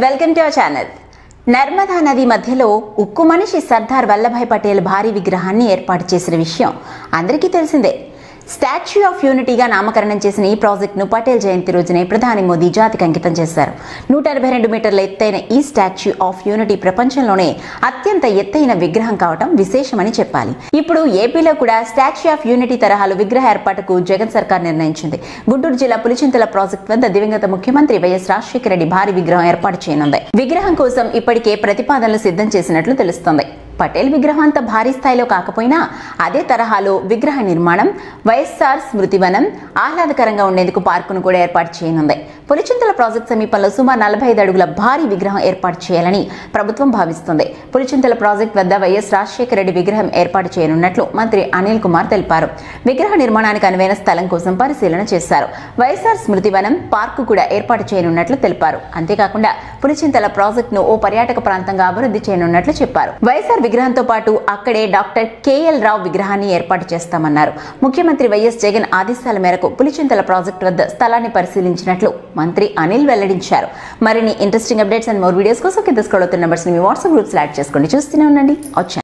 welcome to our channel Narmada నది మధ్యలో ఉక్కు మనిషి సర్దార్ వల్లభాయ్ పటేల్ భారీ విగ్రహాన్ని ఏర్పాటు చేసిన విషయం అందరికీ తెలిసిందే స్టాచ్యూ ఆఫ్ యూనిటీగా నామకరణం చేసిన ఈ ప్రాజెక్టును పటేల్ జయంతి రోజునే ప్రధాని మోదీ జాతికి అంకితం చేశారు నూట ఎనభై రెండు మీటర్ల ఎత్తైన ఈ స్టాచ్యూ ఆఫ్ యూనిటీ ప్రపంచంలోనే అత్యంత ఎత్తైన విగ్రహం కావటం విశేషమని చెప్పాలి ఇప్పుడు ఏపీలో కూడా స్టాచ్యూ ఆఫ్ యూనిటీ తరహాలో విగ్రహ ఏర్పాటుకు జగన్ సర్కార్ నిర్ణయించింది గుంటూరు జిల్లా పులిచింతల ప్రాజెక్టు వద్ద దివంగత ముఖ్యమంత్రి వైఎస్ రాజశేఖర రెడ్డి భారీ విగ్రహం ఏర్పాటు చేయనుంది విగ్రహం కోసం ఇప్పటికే ప్రతిపాదనలు సిద్ధం చేసినట్లు తెలుస్తోంది పటేల్ విగ్రహం అంత భారీ స్థాయిలో కాకపోయినా అదే తరహాలో విగ్రహ నిర్మాణం వైఎస్ఆర్ స్మృతివనం ఆహ్లాదకరంగా ఉండేందుకు పార్కును కూడా ఏర్పాటు చేయనుంది పులిచింతల ప్రాజెక్ట్ సమీపంలో సుమారు నలభై ఐదు అడుగుల భారీ విగ్రహం ఏర్పాటు చేయాలని ప్రభుత్వం భావిస్తుంది పులిచింతల ప్రాజెక్ట్ వద్ద వైఎస్ రాజశేఖర రెడ్డి విగ్రహం ఏర్పాటు చేయనున్నట్లు మంత్రి అనిల్ కుమార్ తెలిపారు విగ్రహ నిర్మాణానికి అనువైన స్థలం కోసం పరిశీలన చేశారు వైఎస్ఆర్ స్మృతివనం పార్కు కూడా ఏర్పాటు చేయనున్నట్లు తెలిపారు అంతేకాకుండా పులిచింతల ప్రాజెక్టును ఓ పర్యాటక ప్రాంతంగా అభివృద్ధి చేయనున్నట్లు చెప్పారు వైఎస్ఆర్ విగ్రహంతో పాటు అక్కడే డాక్టర్ కేఎల్ రావు విగ్రహాన్ని ఏర్పాటు చేస్తామన్నారు ముఖ్యమంత్రి వైఎస్ జగన్ ఆదేశాల మేరకు పులిచింతల ప్రాజెక్టు వద్ద స్థలాన్ని పరిశీలించినట్లు మంత్రి అనిల్ వెల్లడించారు మరిన్ని interesting updates and more videos కోసం కింద స్క్రోల్ అవుతున్న నెంబర్స్ మీ వాట్సాప్ గ్రూప్స్ యాడ్ చేసుకోండి చూస్తూనే ఉండండి వచ్చాను